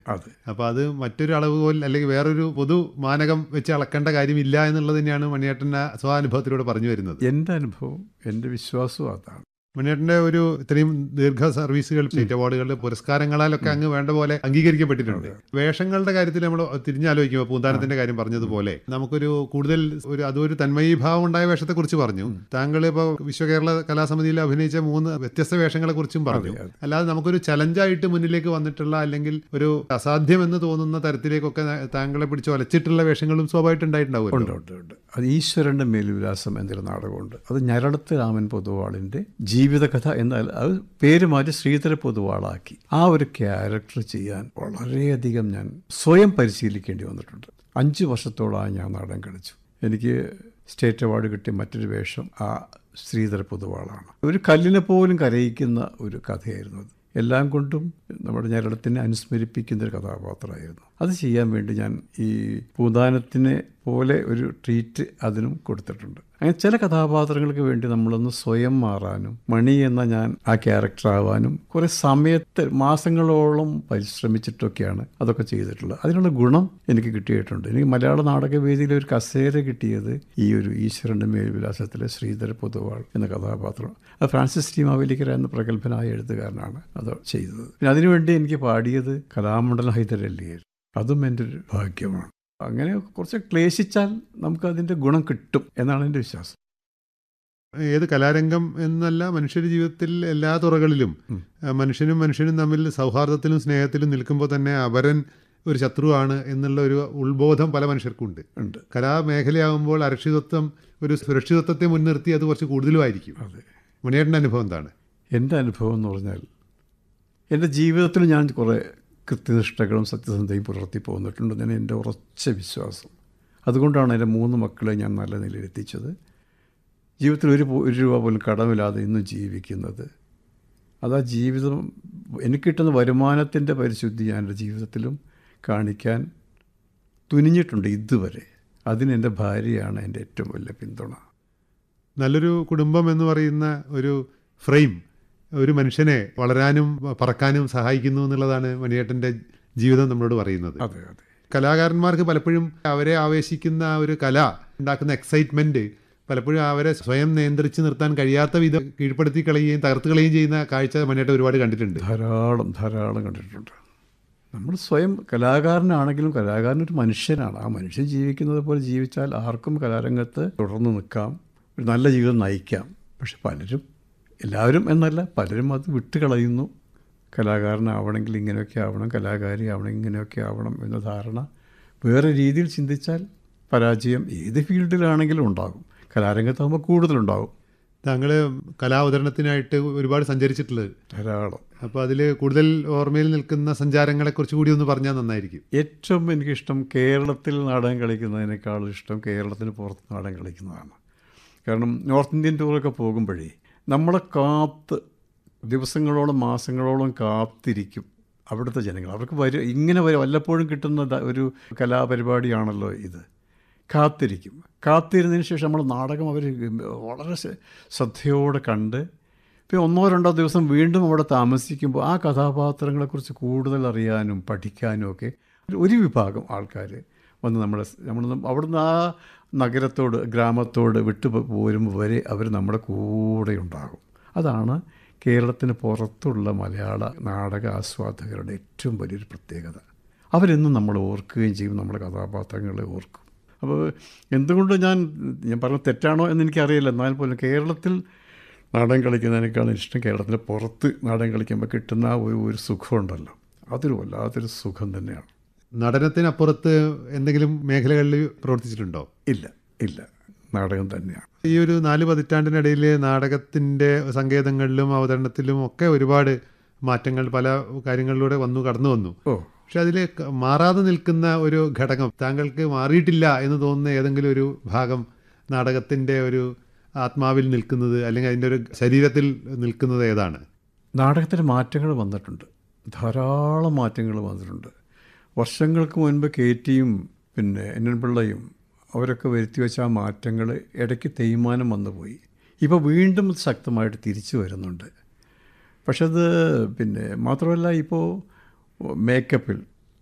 അതെ അപ്പോൾ അത് മറ്റൊരു അളവ് പോൽ അല്ലെങ്കിൽ വേറൊരു പൊതു മാനകം വെച്ച് അളക്കേണ്ട കാര്യമില്ല എന്നുള്ളത് തന്നെയാണ് മണിയേട്ടൻ്റെ സ്വാനുഭവത്തിലൂടെ പറഞ്ഞു വരുന്നത് എൻ്റെ അനുഭവം എൻ്റെ വിശ്വാസവും അതാണ് മണിയേട്ടൻ്റെ ഒരു ഇത്രയും ദീർഘ സർവീസുകൾ സ്റ്റേറ്റ് അവാർഡുകളുടെ പുരസ്കാരങ്ങളാലൊക്കെ അങ്ങ് വേണ്ട പോലെ അംഗീകരിക്കപ്പെട്ടിട്ടുണ്ട് വേഷങ്ങളുടെ കാര്യത്തിൽ നമ്മൾ തിരിഞ്ഞാലോചിക്കുമ്പോൾ പൂന്താനത്തിന്റെ കാര്യം പറഞ്ഞതുപോലെ നമുക്കൊരു കൂടുതൽ ഒരു അതൊരു തന്മയീഭാവം ഉണ്ടായ വേഷത്തെ കുറിച്ച് പറഞ്ഞു താങ്കൾ ഇപ്പോൾ വിശ്വകേരള കലാസമിതിയിൽ അഭിനയിച്ച മൂന്ന് വ്യത്യസ്ത വേഷങ്ങളെ കുറിച്ചും പറഞ്ഞു അല്ലാതെ നമുക്കൊരു ചലഞ്ചായിട്ട് മുന്നിലേക്ക് വന്നിട്ടുള്ള അല്ലെങ്കിൽ ഒരു അസാധ്യമെന്ന് തോന്നുന്ന തരത്തിലേക്കൊക്കെ താങ്കളെ പിടിച്ച് ഒലച്ചിട്ടുള്ള വേഷങ്ങളും സ്വാഭാവികമായിട്ട് ഉണ്ടായിട്ടുണ്ടാവും ഉണ്ട് ഉണ്ട് ഉണ്ട് അത് ഈശ്വരൻ്റെ മേൽവിലാസം എന്നൊരു നാടകമുണ്ട് അത് ഞരടത്ത് രാമൻ പൊതുവാളിൻ്റെ ജീവിതകഥ എന്നാൽ അത് പേര് മാറ്റി ശ്രീധര പൊതുവാളാക്കി ആ ഒരു ക്യാരക്ടർ ചെയ്യാൻ വളരെയധികം ഞാൻ സ്വയം പരിശീലിക്കേണ്ടി വന്നിട്ടുണ്ട് അഞ്ച് വർഷത്തോളമായി ഞാൻ നാടകം കളിച്ചു എനിക്ക് സ്റ്റേറ്റ് അവാർഡ് കിട്ടിയ മറ്റൊരു വേഷം ആ ശ്രീധര പൊതുവാളാണ് ഒരു കല്ലിനെ പോലും കരയിക്കുന്ന ഒരു കഥയായിരുന്നു അത് എല്ലാം കൊണ്ടും നമ്മുടെ ഞരടത്തിനെ അനുസ്മരിപ്പിക്കുന്ന ഒരു കഥാപാത്രമായിരുന്നു അത് ചെയ്യാൻ വേണ്ടി ഞാൻ ഈ പൂന്താനത്തിനെ പോലെ ഒരു ട്രീറ്റ് അതിനും കൊടുത്തിട്ടുണ്ട് അങ്ങനെ ചില കഥാപാത്രങ്ങൾക്ക് വേണ്ടി നമ്മളൊന്ന് സ്വയം മാറാനും മണി എന്ന ഞാൻ ആ ക്യാരക്ടർ ആവാനും കുറേ സമയത്ത് മാസങ്ങളോളം പരിശ്രമിച്ചിട്ടൊക്കെയാണ് അതൊക്കെ ചെയ്തിട്ടുള്ളത് അതിനുള്ള ഗുണം എനിക്ക് കിട്ടിയിട്ടുണ്ട് എനിക്ക് മലയാള നാടകവേദിയിലെ ഒരു കസേര കിട്ടിയത് ഈ ഒരു ഈശ്വരൻ്റെ മേൽവിലാസത്തിലെ ശ്രീധര പൊതുവാൾ എന്ന കഥാപാത്രം അത് ഫ്രാൻസിസ് ടി മാവേലിക്കര എന്ന പ്രഗത്ഭനായ എഴുത്തുകാരനാണ് അത് ചെയ്തത് പിന്നെ അതിനുവേണ്ടി എനിക്ക് പാടിയത് കലാമണ്ഡലം ഹൈദരല്ലിയായിരുന്നു അതും എൻ്റെ ഒരു ഭാഗ്യമാണ് അങ്ങനെ കുറച്ച് ക്ലേശിച്ചാൽ നമുക്ക് അതിൻ്റെ ഗുണം കിട്ടും എന്നാണ് എൻ്റെ വിശ്വാസം ഏത് കലാരംഗം എന്നല്ല മനുഷ്യരുടെ ജീവിതത്തിൽ എല്ലാ തുറകളിലും അഹ് മനുഷ്യനും മനുഷ്യനും തമ്മിൽ സൗഹാർദ്ദത്തിലും സ്നേഹത്തിലും നിൽക്കുമ്പോൾ തന്നെ അവരൻ ഒരു ശത്രുവാണ് എന്നുള്ള ഒരു ഉത്ബോധം പല മനുഷ്യർക്കും ഉണ്ട് ഉണ്ട് കലാമേഖലയാകുമ്പോൾ അരക്ഷിതത്വം ഒരു സുരക്ഷിതത്വത്തെ മുൻനിർത്തി അത് കുറച്ച് കൂടുതലുമായിരിക്കും അതെ മണിയേട്ടൻ്റെ അനുഭവം എന്താണ് എൻ്റെ അനുഭവം എന്ന് പറഞ്ഞാൽ എൻ്റെ ജീവിതത്തിൽ ഞാൻ കുറേ കൃത്യനിഷ്ഠകളും സത്യസന്ധതയും പുലർത്തി പോന്നിട്ടുണ്ടെന്നാണ് എൻ്റെ ഉറച്ച വിശ്വാസം അതുകൊണ്ടാണ് എൻ്റെ മൂന്ന് മക്കളെ ഞാൻ നല്ല നിലയിൽ എത്തിച്ചത് ജീവിതത്തിൽ ഒരു പോ- ഒരു രൂപ പോലും കടമില്ലാതെ ഇന്നും ജീവിക്കുന്നത് അതാ ജീവിതം എനിക്ക് കിട്ടുന്ന വരുമാനത്തിൻ്റെ പരിശുദ്ധി ഞാൻ എൻ്റെ ജീവിതത്തിലും കാണിക്കാൻ തുനിഞ്ഞിട്ടുണ്ട് ഇതുവരെ അതിന് എൻ്റെ ഭാര്യയാണ് എൻ്റെ ഏറ്റവും വലിയ പിന്തുണ നല്ലൊരു കുടുംബം എന്ന് പറയുന്ന ഒരു ഫ്രെയിം ഒരു മനുഷ്യനെ വളരാനും പറക്കാനും സഹായിക്കുന്നു എന്നുള്ളതാണ് മണിയേട്ടൻ്റെ ജീവിതം നമ്മളോട് പറയുന്നത് അതെ അതെ കലാകാരന്മാർക്ക് പലപ്പോഴും അവരെ ആവേശിക്കുന്ന ആ ഒരു കല ഉണ്ടാക്കുന്ന എക്സൈറ്റ്മെന്റ് പലപ്പോഴും അവരെ സ്വയം നിയന്ത്രിച്ച് നിർത്താൻ കഴിയാത്ത വിധം കീഴ്പ്പെടുത്തി കളയുകയും തകർത്ത് കളയുകയും ചെയ്യുന്ന കാഴ്ച മണിയേട്ടൻ ഒരുപാട് കണ്ടിട്ടുണ്ട് ധാരാളം ധാരാളം കണ്ടിട്ടുണ്ട് നമ്മൾ സ്വയം കലാകാരനാണെങ്കിലും കലാകാരൻ ഒരു മനുഷ്യനാണ് ആ മനുഷ്യൻ ജീവിക്കുന്നത് പോലെ ജീവിച്ചാൽ ആർക്കും കലാരംഗത്ത് തുടർന്ന് നിൽക്കാം ഒരു നല്ല ജീവിതം നയിക്കാം പക്ഷെ പലരും എല്ലാവരും എന്നല്ല പലരും അത് വിട്ടുകളയുന്നു കലാകാരനാവണമെങ്കിൽ ഇങ്ങനെയൊക്കെ ആവണം കലാകാരി ആവണം ഇങ്ങനെയൊക്കെ ആവണം എന്ന ധാരണ വേറെ രീതിയിൽ ചിന്തിച്ചാൽ പരാജയം ഏത് ഫീൽഡിലാണെങ്കിലും ഉണ്ടാകും കലാരംഗത്താകുമ്പോൾ കൂടുതലുണ്ടാകും താങ്കൾ കലാവതരണത്തിനായിട്ട് ഒരുപാട് സഞ്ചരിച്ചിട്ടുള്ളത് ധാരാളം അപ്പോൾ അതിൽ കൂടുതൽ ഓർമ്മയിൽ നിൽക്കുന്ന സഞ്ചാരങ്ങളെക്കുറിച്ച് കൂടി ഒന്ന് പറഞ്ഞാൽ നന്നായിരിക്കും ഏറ്റവും എനിക്കിഷ്ടം കേരളത്തിൽ നാടകം കളിക്കുന്നതിനേക്കാൾ ഇഷ്ടം കേരളത്തിന് പുറത്ത് നാടകം കളിക്കുന്നതാണ് കാരണം നോർത്ത് ഇന്ത്യൻ ടൂറൊക്കെ പോകുമ്പോഴേ നമ്മളെ കാത്ത് ദിവസങ്ങളോളം മാസങ്ങളോളം കാത്തിരിക്കും അവിടുത്തെ ജനങ്ങൾ അവർക്ക് വരും ഇങ്ങനെ വരും വല്ലപ്പോഴും കിട്ടുന്ന ദ- ഒരു കലാപരിപാടിയാണല്ലോ ഇത് കാത്തിരിക്കും കാത്തിരുന്നതിന് ശേഷം നമ്മൾ നാടകം അവർ വളരെ ശ്ര- ശ്രദ്ധയോടെ കണ്ട് പിന്നെ ഒന്നോ രണ്ടോ ദിവസം വീണ്ടും അവിടെ താമസിക്കുമ്പോൾ ആ കഥാപാത്രങ്ങളെക്കുറിച്ച് കൂടുതൽ അറിയാനും പഠിക്കാനും ഒക്കെ ഒരു വിഭാഗം ആൾക്കാർ വന്ന് നമ്മളെ നമ്മൾ അവിടുന്ന് ആ നഗരത്തോട് ഗ്രാമത്തോട് വിട്ടു പോ- പോരുമ്പോൾ വരെ അവർ നമ്മുടെ കൂടെ ഉണ്ടാകും അതാണ് കേരളത്തിന് പുറത്തുള്ള മലയാള നാടക ആസ്വാദകരുടെ ഏറ്റവും വലിയൊരു പ്രത്യേകത അവരെന്നും നമ്മൾ ഓർക്കുകയും ചെയ്യും നമ്മുടെ കഥാപാത്രങ്ങളെ ഓർക്കും അപ്പോൾ എന്തുകൊണ്ട് ഞാൻ ഞാൻ പറഞ്ഞ തെറ്റാണോ എന്ന് എനിക്കറിയില്ല എന്നാൽ പോലും കേരളത്തിൽ നാടകം കളിക്കുന്നതിനേക്കാളും ഇഷ്ടം കേരളത്തിന് പുറത്ത് നാടകം കളിക്കുമ്പോൾ കിട്ടുന്ന ആ ഒരു ഒരു സുഖമുണ്ടല്ലോ അതൊരു വല്ലാത്തൊരു സുഖം തന്നെയാണ് നടനത്തിനപ്പുറത്ത് എന്തെങ്കിലും മേഖലകളിൽ പ്രവർത്തിച്ചിട്ടുണ്ടോ ഇല്ല ഇല്ല നാടകം തന്നെയാണ് ഈ ഒരു നാല് പതിറ്റാണ്ടിനിടയിൽ നാടകത്തിൻ്റെ സങ്കേതങ്ങളിലും അവതരണത്തിലും ഒക്കെ ഒരുപാട് മാറ്റങ്ങൾ പല കാര്യങ്ങളിലൂടെ വന്നു കടന്നു വന്നു ഓ പക്ഷെ അതിൽ മാറാതെ നിൽക്കുന്ന ഒരു ഘടകം താങ്കൾക്ക് മാറിയിട്ടില്ല എന്ന് തോന്നുന്ന ഏതെങ്കിലും ഒരു ഭാഗം നാടകത്തിൻ്റെ ഒരു ആത്മാവിൽ നിൽക്കുന്നത് അല്ലെങ്കിൽ അതിൻ്റെ ഒരു ശരീരത്തിൽ നിൽക്കുന്നത് ഏതാണ് നാടകത്തിന് മാറ്റങ്ങൾ വന്നിട്ടുണ്ട് ധാരാളം മാറ്റങ്ങൾ വന്നിട്ടുണ്ട് വർഷങ്ങൾക്ക് മുൻപ് കെ ടിയും പിന്നെ എൻ എൻ പിള്ളയും അവരൊക്കെ വരുത്തി വെച്ച ആ മാറ്റങ്ങൾ ഇടയ്ക്ക് തേയ്മാനം വന്നുപോയി ഇപ്പോൾ വീണ്ടും ഇത് ശക്തമായിട്ട് തിരിച്ചു വരുന്നുണ്ട് പക്ഷെ അത് പിന്നെ മാത്രമല്ല ഇപ്പോൾ മേക്കപ്പിൽ